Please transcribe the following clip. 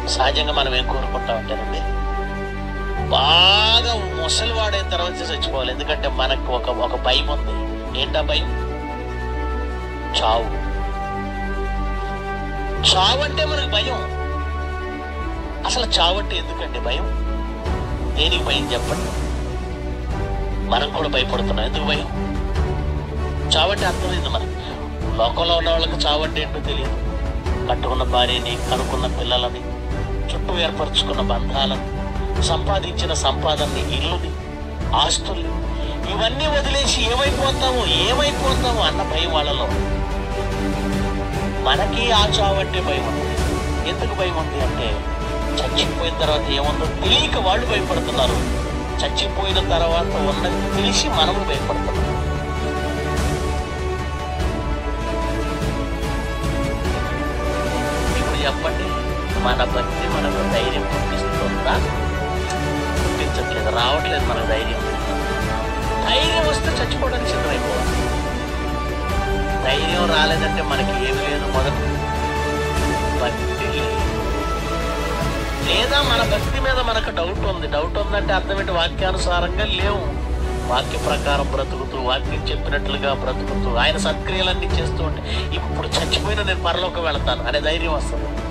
సహజంగా మనం ఏం కోరుకుంటా ఉంటారండి బాగా ముసలివాడైన తర్వాత చచ్చిపోవాలి ఎందుకంటే మనకు ఒక ఒక భయం ఉంది ఏంటా భయం చావు చావు అంటే మనకు భయం అసలు చావు అంటే ఎందుకండి భయం దేనికి భయం చెప్పండి మనం కూడా భయపడుతున్నాం ఎందుకు భయం చావు అంటే అర్థమైంది మనకు లోకంలో ఉన్న వాళ్ళకి చావు అంటే ఏంటో తెలియదు కట్టుకున్న భార్యని కనుక్కున్న పిల్లలని చుట్టూ ఏర్పరచుకున్న బంధాలను సంపాదించిన సంపాదనని ఇల్లుని ఆస్తుల్ని ఇవన్నీ వదిలేసి ఏమైపోతాము ఏమైపోతాము అన్న భయం వాళ్ళలో మనకి ఆ చావు అంటే భయం ఉంది ఎందుకు భయం ఉంది అంటే చచ్చిపోయిన తర్వాత ఏముందో తెలియక వాళ్ళు భయపడుతున్నారు చచ్చిపోయిన తర్వాత ఉన్నది తెలిసి మనము భయపడుతున్నాం ఇప్పుడు చెప్పండి మన భక్తి మనకు ధైర్యం పుట్టిస్తుందా పుట్టించట్లేదు రావట్లేదు మన ధైర్యం ధైర్యం వస్తే చచ్చిపోవడానికి సిద్ధమైపోవాలి ధైర్యం రాలేదంటే మనకి ఏమి లేదు మొదలు భక్తి లేదు లేదా మన భక్తి మీద మనకు డౌట్ ఉంది డౌట్ ఉందంటే అర్థం ఏంటి వాక్యానుసారంగా లేవు వాక్య ప్రకారం బ్రతుకుతూ వాక్యం చెప్పినట్లుగా బ్రతుకుతూ ఆయన సత్క్రియలన్నీ చేస్తూ ఉంటే ఇప్పుడు చచ్చిపోయిన నేను పరలోకి వెళతాను అనే ధైర్యం వస్తుంది